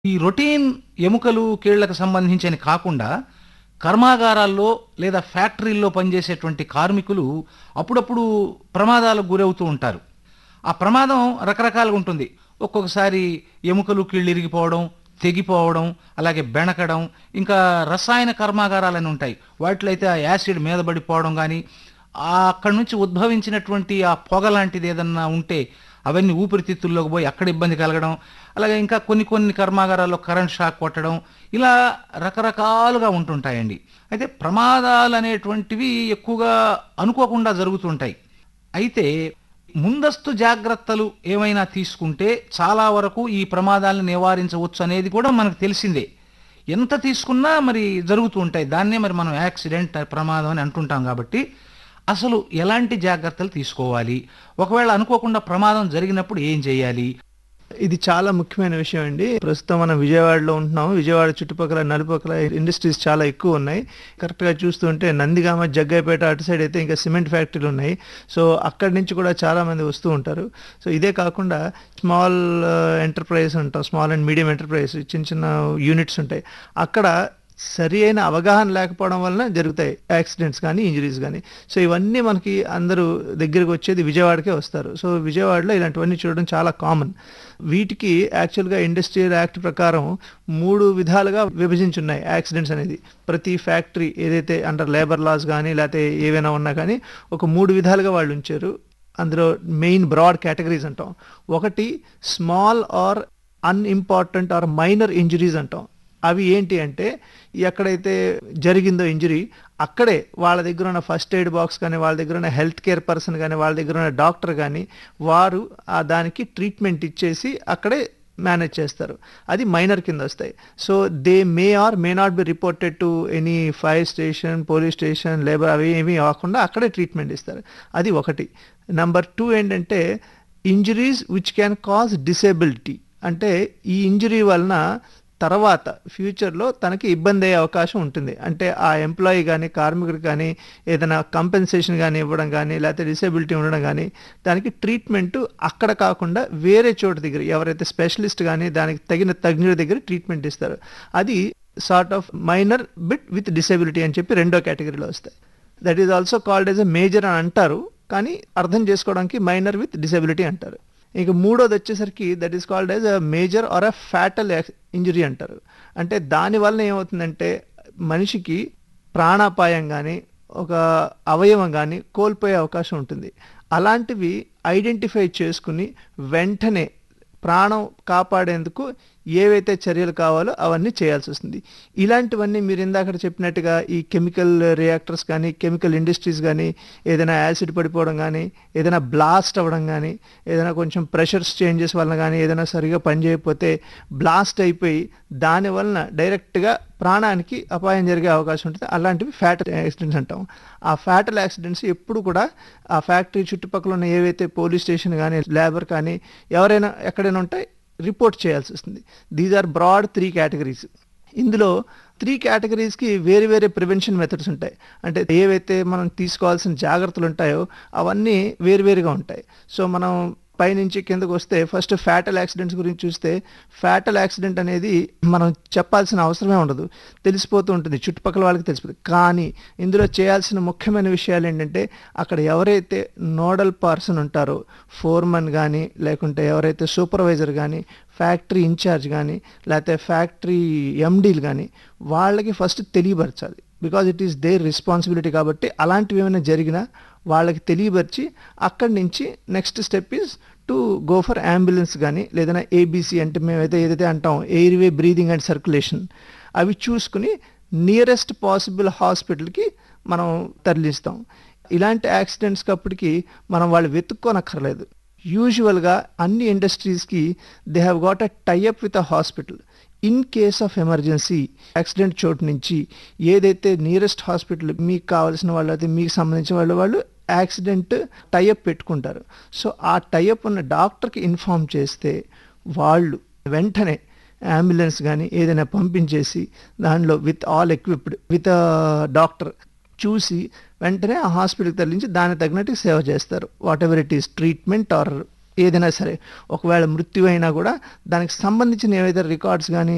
ఈ రొటీన్ ఎముకలు కీళ్లకు సంబంధించిన కాకుండా కర్మాగారాల్లో లేదా ఫ్యాక్టరీల్లో పనిచేసేటువంటి కార్మికులు అప్పుడప్పుడు ప్రమాదాలకు గురవుతూ ఉంటారు ఆ ప్రమాదం రకరకాలుగా ఉంటుంది ఒక్కొక్కసారి ఎముకలు కీళ్ళు ఇరిగిపోవడం తెగిపోవడం అలాగే బెణకడం ఇంకా రసాయన కర్మాగారాలని ఉంటాయి వాటిలో అయితే ఆ యాసిడ్ మీద పడిపోవడం కానీ అక్కడి నుంచి ఉద్భవించినటువంటి ఆ పొగ లాంటిది ఏదన్నా ఉంటే అవన్నీ ఊపిరితిత్తుల్లోకి పోయి అక్కడ ఇబ్బంది కలగడం అలాగే ఇంకా కొన్ని కొన్ని కర్మాగారాల్లో కరెంట్ షాక్ కొట్టడం ఇలా రకరకాలుగా ఉంటుంటాయండి అయితే ప్రమాదాలు అనేటువంటివి ఎక్కువగా అనుకోకుండా జరుగుతుంటాయి అయితే ముందస్తు జాగ్రత్తలు ఏమైనా తీసుకుంటే చాలా వరకు ఈ ప్రమాదాలను నివారించవచ్చు అనేది కూడా మనకు తెలిసిందే ఎంత తీసుకున్నా మరి జరుగుతూ ఉంటాయి దాన్నే మరి మనం యాక్సిడెంట్ ప్రమాదం అని అంటుంటాం కాబట్టి అసలు ఎలాంటి జాగ్రత్తలు తీసుకోవాలి ఒకవేళ అనుకోకుండా ప్రమాదం జరిగినప్పుడు ఏం చేయాలి ఇది చాలా ముఖ్యమైన విషయం అండి ప్రస్తుతం మనం విజయవాడలో ఉంటున్నాం విజయవాడ చుట్టుపక్కల నలుపక్కల ఇండస్ట్రీస్ చాలా ఎక్కువ ఉన్నాయి కరెక్ట్గా చూస్తుంటే నందిగామ జగ్గైపేట అటు సైడ్ అయితే ఇంకా సిమెంట్ ఫ్యాక్టరీలు ఉన్నాయి సో అక్కడి నుంచి కూడా చాలా మంది వస్తూ ఉంటారు సో ఇదే కాకుండా స్మాల్ ఎంటర్ప్రైజ్ అంటాం స్మాల్ అండ్ మీడియం ఎంటర్ప్రైజ్ చిన్న చిన్న యూనిట్స్ ఉంటాయి అక్కడ సరి అయిన అవగాహన లేకపోవడం వలన జరుగుతాయి యాక్సిడెంట్స్ కానీ ఇంజరీస్ కానీ సో ఇవన్నీ మనకి అందరూ దగ్గరికి వచ్చేది విజయవాడకే వస్తారు సో విజయవాడలో ఇలాంటివన్నీ చూడడం చాలా కామన్ వీటికి యాక్చువల్గా ఇండస్ట్రియల్ యాక్ట్ ప్రకారం మూడు విధాలుగా విభజించున్నాయి యాక్సిడెంట్స్ అనేది ప్రతి ఫ్యాక్టరీ ఏదైతే అండర్ లేబర్ లాస్ కానీ లేకపోతే ఏవైనా ఉన్నా కానీ ఒక మూడు విధాలుగా వాళ్ళు ఉంచారు అందులో మెయిన్ బ్రాడ్ కేటగిరీస్ అంటాం ఒకటి small or unimportant or minor injuries అంటాం అవి ఏంటి అంటే ఎక్కడైతే జరిగిందో ఇంజరీ అక్కడే వాళ్ళ దగ్గర ఉన్న ఫస్ట్ ఎయిడ్ బాక్స్ కానీ వాళ్ళ దగ్గర ఉన్న హెల్త్ కేర్ పర్సన్ కానీ వాళ్ళ దగ్గర ఉన్న డాక్టర్ కానీ వారు ఆ దానికి ట్రీట్మెంట్ ఇచ్చేసి అక్కడే మేనేజ్ చేస్తారు అది మైనర్ కింద వస్తాయి so they may or may not be reported to any fire station police station labour అవి ఏమీ కాకుండా అక్కడే ట్రీట్మెంట్ ఇస్తారు అది ఒకటి నెంబర్ టూ ఏంటంటే injuries which can cause disability అంటే ఈ ఇంజరీ వలన తర్వాత ఫ్యూచర్లో తనకి ఇబ్బంది అయ్యే అవకాశం ఉంటుంది అంటే ఆ ఎంప్లాయీ కానీ కార్మికుడికి కానీ ఏదైనా కంపెన్సేషన్ కానీ ఇవ్వడం కానీ లేకపోతే డిసేబిలిటీ ఉండడం కానీ దానికి ట్రీట్మెంట్ అక్కడ కాకుండా వేరే చోటు దగ్గర ఎవరైతే స్పెషలిస్ట్ కానీ దానికి తగిన తజ్ఞుడి దగ్గర ట్రీట్మెంట్ ఇస్తారు అది sort of minor bit with disability అని చెప్పి రెండో కేటగిరీలో వస్తాయి that is also called as a major అని అంటారు కానీ అర్థం చేసుకోవడానికి మైనర్ విత్ డిసేబిలిటీ అంటారు ఇక మూడోది వచ్చేసరికి that is called as a major or a fatal injury అంటారు అంటే దానివల్ల ఏమవుతుందంటే మనిషికి ప్రాణాపాయం కానీ ఒక అవయవం కానీ కోల్పోయే అవకాశం ఉంటుంది అలాంటివి ఐడెంటిఫై చేసుకుని వెంటనే ప్రాణం కాపాడేందుకు ఏవైతే చర్యలు కావాలో అవన్నీ చేయాల్సి వస్తుంది ఇలాంటివన్నీ మీరు ఇందాక చెప్పినట్టుగా ఈ కెమికల్ రియాక్టర్స్ కానీ కెమికల్ ఇండస్ట్రీస్ కానీ ఏదైనా యాసిడ్ పడిపోవడం కానీ ఏదైనా బ్లాస్ట్ అవ్వడం కానీ ఏదైనా కొంచెం ప్రెషర్స్ చేంజెస్ వలన కానీ ఏదైనా సరిగా పనిచేయకపోతే బ్లాస్ట్ అయిపోయి దాని వలన డైరెక్ట్గా ప్రాణానికి అపాయం జరిగే అవకాశం ఉంటుంది అలాంటివి ఫ్యాటల్ యాక్సిడెంట్స్ అంటాం ఆ ఫ్యాటల్ యాక్సిడెంట్స్ ఎప్పుడు కూడా ఆ ఫ్యాక్టరీ చుట్టుపక్కల ఉన్న ఏవైతే పోలీస్ స్టేషన్ కానీ లేబర్ కానీ ఎవరైనా ఎక్కడైనా ఉంటాయి రిపోర్ట్ చేయాల్సి వస్తుంది these are broad three categories ఇందులో త్రీ కేటగిరీస్కి వేరే వేరే ప్రివెన్షన్ మెథడ్స్ ఉంటాయి అంటే ఏవైతే మనం తీసుకోవాల్సిన జాగ్రత్తలు ఉంటాయో అవన్నీ వేరువేరుగా ఉంటాయి సో మనం పైనుంచి కిందకు వస్తే ఫస్ట్ ఫ్యాటల్ యాక్సిడెంట్స్ గురించి చూస్తే ఫ్యాటల్ యాక్సిడెంట్ అనేది మనం చెప్పాల్సిన అవసరమే ఉండదు తెలిసిపోతూ ఉంటుంది చుట్టుపక్కల వాళ్ళకి తెలిసిపోతుంది కానీ ఇందులో చేయాల్సిన ముఖ్యమైన విషయాలు ఏంటంటే అక్కడ ఎవరైతే నోడల్ పర్సన్ ఉంటారో ఫోర్మన్ కానీ లేకుంటే ఎవరైతే సూపర్వైజర్ కానీ ఫ్యాక్టరీ ఇన్ఛార్జ్ కానీ లేకపోతే ఫ్యాక్టరీ ఎండీలు కానీ వాళ్ళకి ఫస్ట్ తెలియపరచాలి because it is their responsibility కాబట్టి అలాంటివి ఏమైనా జరిగినా వాళ్ళకి తెలియపరిచి అక్కడి నుంచి next step is to go for ambulance కానీ లేదన్నా ఏబీసీ అంటే మేమైతే ఏదైతే అంటాం ఎయిర్వే బ్రీదింగ్ అండ్ సర్క్యులేషన్ అవి చూసుకుని నియరెస్ట్ పాసిబుల్ హాస్పిటల్కి మనం తరలిస్తాం ఇలాంటి యాక్సిడెంట్స్కి అప్పటికి మనం వాళ్ళు వెతుక్కోనక్కర్లేదు యూజువల్గా అన్ని ఇండస్ట్రీస్కి they have got a tie up with a hospital in case of emergency accident చోటు నుంచి ఏదైతే నియరెస్ట్ హాస్పిటల్ మీకు కావాల్సిన వాళ్ళు అయితే మీకు సంబంధించిన వాళ్ళు వాళ్ళు యాక్సిడెంట్ టైఅప్ పెట్టుకుంటారు సో ఆ టైఅప్ ఉన్న డాక్టర్కి ఇన్ఫామ్ చేస్తే వాళ్ళు వెంటనే అంబులెన్స్ కానీ ఏదైనా పంపించేసి దానిలో with all equipped with doctor చూసి వెంటనే ఆ హాస్పిటల్కి తరలించి దానికి తగినట్టు సేవ చేస్తారు whatever it is treatment or ఏదైనా సరే ఒకవేళ మృత్యు అయినా కూడా దానికి సంబంధించిన ఏవైతే రికార్డ్స్ కానీ